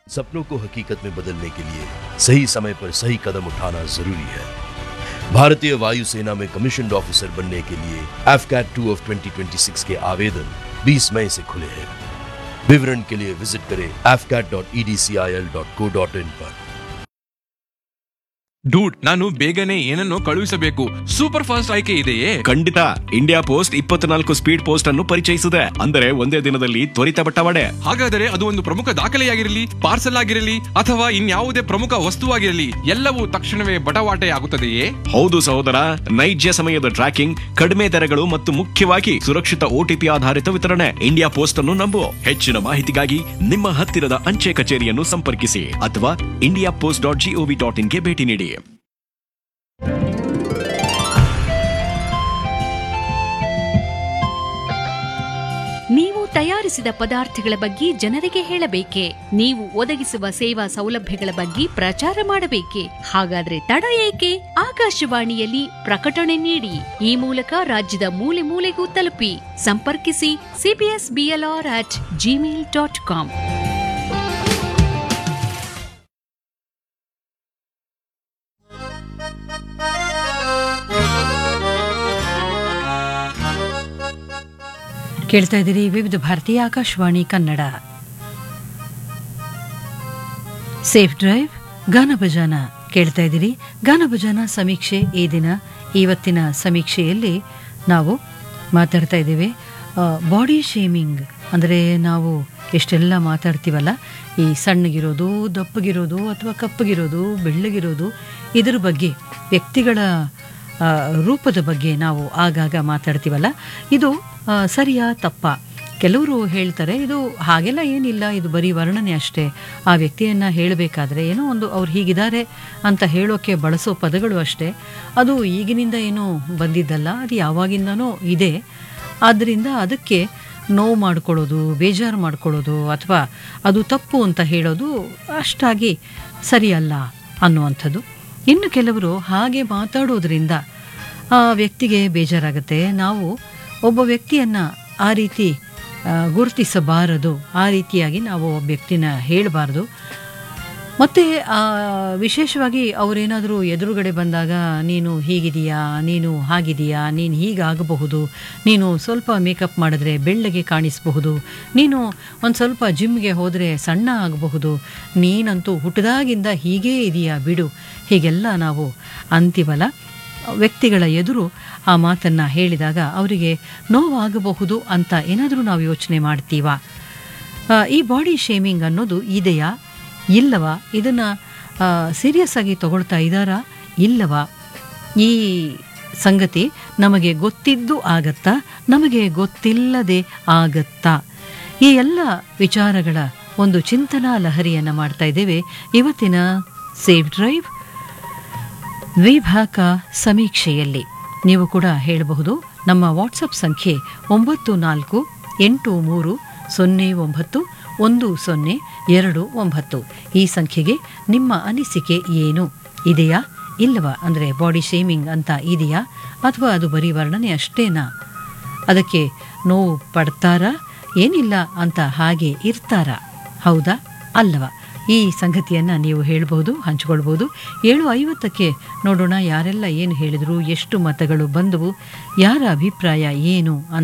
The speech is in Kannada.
सपनों को हकीकत में बदलने के लिए सही समय पर सही कदम उठाना जरूरी है भारतीय वायुसेना में कमीशन ऑफिसर बनने के लिए एफकैट टू ऑफ 2026 के आवेदन 20 मई से खुले हैं विवरण के लिए विजिट करें afcat.edcil.co.in पर ಡೂಡ್ ನಾನು ಬೇಗನೆ ಏನನ್ನು ಕಳುಹಿಸಬೇಕು ಸೂಪರ್ ಫಾಸ್ಟ್ ಆಯ್ಕೆ ಇದೆಯೇ ಖಂಡಿತ ಇಂಡಿಯಾ ಪೋಸ್ಟ್ ಇಪ್ಪತ್ನಾಲ್ಕು ಸ್ಪೀಡ್ ಪೋಸ್ಟ್ ಅನ್ನು ಪರಿಚಯಿಸಿದೆ ಅಂದರೆ ಒಂದೇ ದಿನದಲ್ಲಿ ತ್ವರಿತ ಬಟ್ಟವಾಡೆ ಹಾಗಾದರೆ ಅದು ಒಂದು ಪ್ರಮುಖ ದಾಖಲೆಯಾಗಿರಲಿ ಪಾರ್ಸಲ್ ಆಗಿರಲಿ ಅಥವಾ ಇನ್ಯಾವುದೇ ಪ್ರಮುಖ ವಸ್ತುವಾಗಿರಲಿ ಎಲ್ಲವೂ ತಕ್ಷಣವೇ ಬಟವಾಟೆ ಆಗುತ್ತದೆಯೇ ಹೌದು ಸಹೋದರ ನೈಜ ಸಮಯದ ಟ್ರ್ಯಾಕಿಂಗ್ ಕಡಿಮೆ ದರಗಳು ಮತ್ತು ಮುಖ್ಯವಾಗಿ ಸುರಕ್ಷಿತ ಓಟಿಪಿ ಆಧಾರಿತ ವಿತರಣೆ ಇಂಡಿಯಾ ಪೋಸ್ಟ್ ಅನ್ನು ನಂಬು ಹೆಚ್ಚಿನ ಮಾಹಿತಿಗಾಗಿ ನಿಮ್ಮ ಹತ್ತಿರದ ಅಂಚೆ ಕಚೇರಿಯನ್ನು ಸಂಪರ್ಕಿಸಿ ಅಥವಾ India post dot gov dot ಇನ್ಗೆ ಭೇಟಿ ನೀಡಿ ನೀವು ತಯಾರಿಸಿದ ಪದಾರ್ಥಗಳ ಬಗ್ಗೆ ಜನರಿಗೆ ಹೇಳಬೇಕೆ ನೀವು ಒದಗಿಸುವ ಸೇವಾ ಸೌಲಭ್ಯಗಳ ಬಗ್ಗೆ ಪ್ರಚಾರ ಮಾಡಬೇಕೆ ಹಾಗಾದ್ರೆ ತಡ ಏಕೆ ಆಕಾಶವಾಣಿಯಲ್ಲಿ ಪ್ರಕಟಣೆ ನೀಡಿ ಈ ಮೂಲಕ ರಾಜ್ಯದ ಮೂಲೆ ಮೂಲೆಗೂ ತಲುಪಿ ಸಂಪರ್ಕಿಸಿ CBS BLR at Gmail dot com ಕೇಳ್ತಾ ಇದ್ದೀರಿ ವಿವಿಧ ಭಾರತೀಯ ಆಕಾಶವಾಣಿ ಕನ್ನಡ ಸೇಫ್ ಡ್ರೈವ್ ಗಾನ ಭಜಾನ ಕೇಳ್ತಾ ಇದ್ದೀರಿ ಗಾನ ಭಜಾನ ಸಮೀಕ್ಷೆ ಈ ದಿನ ಇವತ್ತಿನ ಸಮೀಕ್ಷೆಯಲ್ಲಿ ನಾವು ಮಾತಾಡ್ತಾ ಇದ್ದೇವೆ ಬಾಡಿ ಶೇಮಿಂಗ್ ಅಂದರೆ ನಾವು ಎಷ್ಟೆಲ್ಲ ಮಾತಾಡ್ತೀವಲ್ಲ ಈ ಸಣ್ಣಗಿರೋದು ದಪ್ಪಗಿರೋದು ಅಥವಾ ಕಪ್ಪಗಿರೋದು ಬೆಳ್ಳಗಿರೋದು ಇದರ ಬಗ್ಗೆ ವ್ಯಕ್ತಿಗಳ ಆ, ರೂಪದ ಬಗ್ಗೆ ನಾವು ಆಗಾಗ ಮಾತಾಡ್ತೀವಲ್ಲ ಇದು ಆ, ಸರಿಯಾ ತಪ್ಪಾ ಕೆಲವರು ಹೇಳ್ತಾರೆ ಇದು ಹಾಗೆಲ್ಲ ಏನಿಲ್ಲ ಇದು ಬರೀ ವರ್ಣನೆ ಅಷ್ಟೇ ಆ ವ್ಯಕ್ತಿಯನ್ನು ಹೇಳಬೇಕಾದ್ರೆ ಏನೋ ಒಂದು ಅವ್ರು ಹೀಗಿದ್ದಾರೆ ಅಂತ ಹೇಳೋಕ್ಕೆ ಬಳಸೋ ಪದಗಳು ಅಷ್ಟೇ ಅದು ಈಗಿನಿಂದ ಏನೂ ಬಂದಿದ್ದಲ್ಲ ಅದು ಯಾವಾಗಿಂದನೂ ಇದೆ ಆದ್ದರಿಂದ ಅದಕ್ಕೆ ನೋವು ಮಾಡ್ಕೊಳ್ಳೋದು ಬೇಜಾರು ಮಾಡ್ಕೊಳ್ಳೋದು ಅಥವಾ ಅದು ತಪ್ಪು ಅಂತ ಹೇಳೋದು ಅಷ್ಟಾಗಿ ಸರಿಯಲ್ಲ ಅನ್ನುವಂಥದ್ದು ಇನ್ನು ಕೆಲವರು ಹಾಗೆ ಮಾತಾಡೋದ್ರಿಂದ ಆ ವ್ಯಕ್ತಿಗೆ ಬೇಜಾರಾಗುತ್ತೆ ನಾವು ಒಬ್ಬ ವ್ಯಕ್ತಿಯನ್ನು ಆ ರೀತಿ ಆ, ಗುರುತಿಸಬಾರದು ಆ ರೀತಿಯಾಗಿ ನಾವು ಒಬ್ಬ ವ್ಯಕ್ತಿನ ಹೇಳಬಾರ್ದು ಮತ್ತು ವಿಶೇಷವಾಗಿ ಅವರೇನಾದರೂ ಎದುರುಗಡೆ ಬಂದಾಗ ನೀನು ಹೀಗಿದೆಯಾ ನೀನು ಹಾಗಿದೆಯಾ ನೀನು ಹೀಗಾಗಬಹುದು ನೀನು ಸ್ವಲ್ಪ ಮೇಕಪ್ ಮಾಡಿದ್ರೆ ಬೆಳ್ಳಗೆ ಕಾಣಿಸಬಹುದು ನೀನು ಒಂದು ಸ್ವಲ್ಪ ಜಿಮ್ಗೆ ಹೋದರೆ ಸಣ್ಣ ಆಗಬಹುದು ನೀನಂತೂ ಹುಟ್ಟಿದಾಗಿಂದ ಹೀಗೇ ಇದೆಯಾ ಬಿಡು ಹೀಗೆಲ್ಲ ನಾವು ಅಂತೀವಲ್ಲ ವ್ಯಕ್ತಿಗಳ ಎದುರು ಆ ಮಾತನ್ನು ಹೇಳಿದಾಗ ಅವರಿಗೆ ನೋವಾಗಬಹುದು ಅಂತ ಏನಾದರೂ ನಾವು ಯೋಚನೆ ಮಾಡ್ತೀವಾ ಆ, ಈ ಬಾಡಿ ಶೇಮಿಂಗ್ ಅನ್ನೋದು ಇದೆಯಾ ಇಲ್ಲವಾ ಇದನ್ನು ಸೀರಿಯಸ್ ಆಗಿ ತಗೊಳ್ತಾ ಇದ್ದಾರಾ ಇಲ್ಲವಾ ಈ ಸಂಗತಿ ನಮಗೆ ಗೊತ್ತಿದ್ದು ಆಗತ್ತಾ ನಮಗೆ ಗೊತ್ತಿಲ್ಲದೆ ಆಗತ್ತಾ ಈ ಎಲ್ಲ ವಿಚಾರಗಳ ಒಂದು ಚಿಂತನಾ ಲಹರಿಯನ್ನು ಮಾಡ್ತಾ ಇದ್ದೇವೆ ಇವತ್ತಿನ ಸೇವ್ ಡ್ರೈವ್ ವಿಭಾಗ ಸಮೀಕ್ಷೆಯಲ್ಲಿ ನೀವು ಕೂಡ ಹೇಳಬಹುದು ನಮ್ಮ ವಾಟ್ಸಪ್ ಸಂಖ್ಯೆ ಒಂಬತ್ತು ನಾಲ್ಕು ಎಂಟು ಮೂರು ಸೊನ್ನೆ ಒಂಬತ್ತು ಒಂದು ಸೊನ್ನೆ ಎರಡು ಒಂಬತ್ತು ಈ ಸಂಖ್ಯೆಗೆ ನಿಮ್ಮ ಅನಿಸಿಕೆ ಏನು ಇದೆಯಾ ಇಲ್ಲವಾ ಅಂದರೆ ಬಾಡಿ ಶೇಮಿಂಗ್ ಅಂತ ಇದೆಯಾ ಅಥವಾ ಅದು ಬರೀ ವರ್ಣನೆ ಅಷ್ಟೇನಾ ಅದಕ್ಕೆ ನೋವು ಪಡ್ತಾರಾ ಏನಿಲ್ಲ ಅಂತ ಹಾಗೆ ಇರ್ತಾರಾ ಹೌದಾ ಅಲ್ಲವಾ ಈ ಸಂಗತಿಯನ್ನು ನೀವು ಹೇಳ್ಬೋದು ಹಂಚಿಕೊಳ್ಬೋದು ಏಳು ಐವತ್ತಕ್ಕೆ ನೋಡೋಣ ಯಾರೆಲ್ಲ ಏನು ಹೇಳಿದರು ಎಷ್ಟು ಮತಗಳು ಬಂದವು ಯಾರ ಅಭಿಪ್ರಾಯ ಏನು ಅಂತ